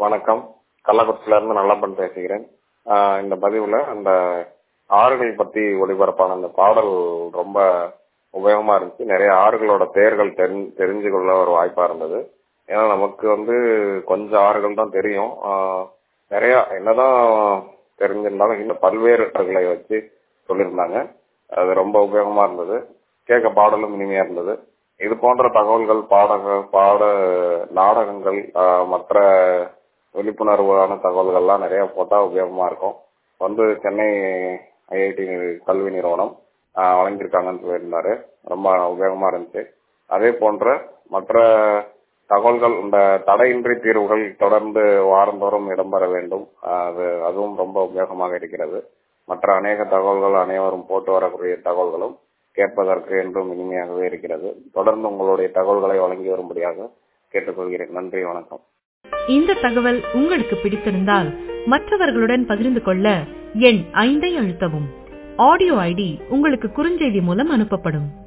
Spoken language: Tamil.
வணக்கம் கள்ளக்குறிச்சியில இருந்து நல்லப்பன் பேசுகிறேன் ஆஹ் இந்த பதிவுல அந்த ஆறுகள் பத்தி ஒளிபரப்பான அந்த பாடல் ரொம்ப உபயோகமா இருந்துச்சு நிறைய ஆறுகளோட பெயர்கள் தெரிஞ்சு தெரிஞ்சு கொள்ள ஒரு வாய்ப்பா இருந்தது ஏன்னா நமக்கு வந்து கொஞ்சம் ஆறுகள் தான் தெரியும் ஆஹ் நிறைய என்னதான் தெரிஞ்சிருந்தாலும் இந்த பல்வேறு ஆறுகளை வச்சு சொல்லியிருந்தாங்க அது ரொம்ப உபயோகமா இருந்தது கேட்க பாடலும் இனிமையா இருந்தது இது போன்ற தகவல்கள் பாடக பாட நாடகங்கள் ஆஹ் மற்ற விழிப்புணர்வான தகவல்கள்லாம் நிறைய போட்டா உபயோகமா இருக்கும் வந்து சென்னை ஐஐடி கல்வி நிறுவனம் ஆஹ் வழங்கியிருக்காங்கன்னு சொல்லியிருந்தாரு ரொம்ப உபயோகமா இருந்துச்சு அதே போன்ற மற்ற தகவல்கள் இந்த தடையின்றி தீர்வுகள் தொடர்ந்து வாரந்தோறும் இடம்பெற வேண்டும் ஆஹ் அது அதுவும் ரொம்ப உபயோகமாக இருக்கிறது மற்ற அநேக தகவல்கள் அனைவரும் போட்டு வரக்கூடிய தகவல்களும் கேட்பதற்கு என்றும் இனிமையாகவே இருக்கிறது தொடர்ந்து உங்களுடைய தகவல்களை வழங்கி வரும்படியாக கேட்டுக்கொள்கிறேன் நன்றி வணக்கம் இந்த தகவல் உங்களுக்கு பிடித்திருந்தால் மற்றவர்களுடன் பகிர்ந்து கொள்ள எண் ஐந்தை அழுத்தவும் ஆடியோ ஐடி உங்களுக்கு குறுஞ்செய்தி மூலம் அனுப்பப்படும்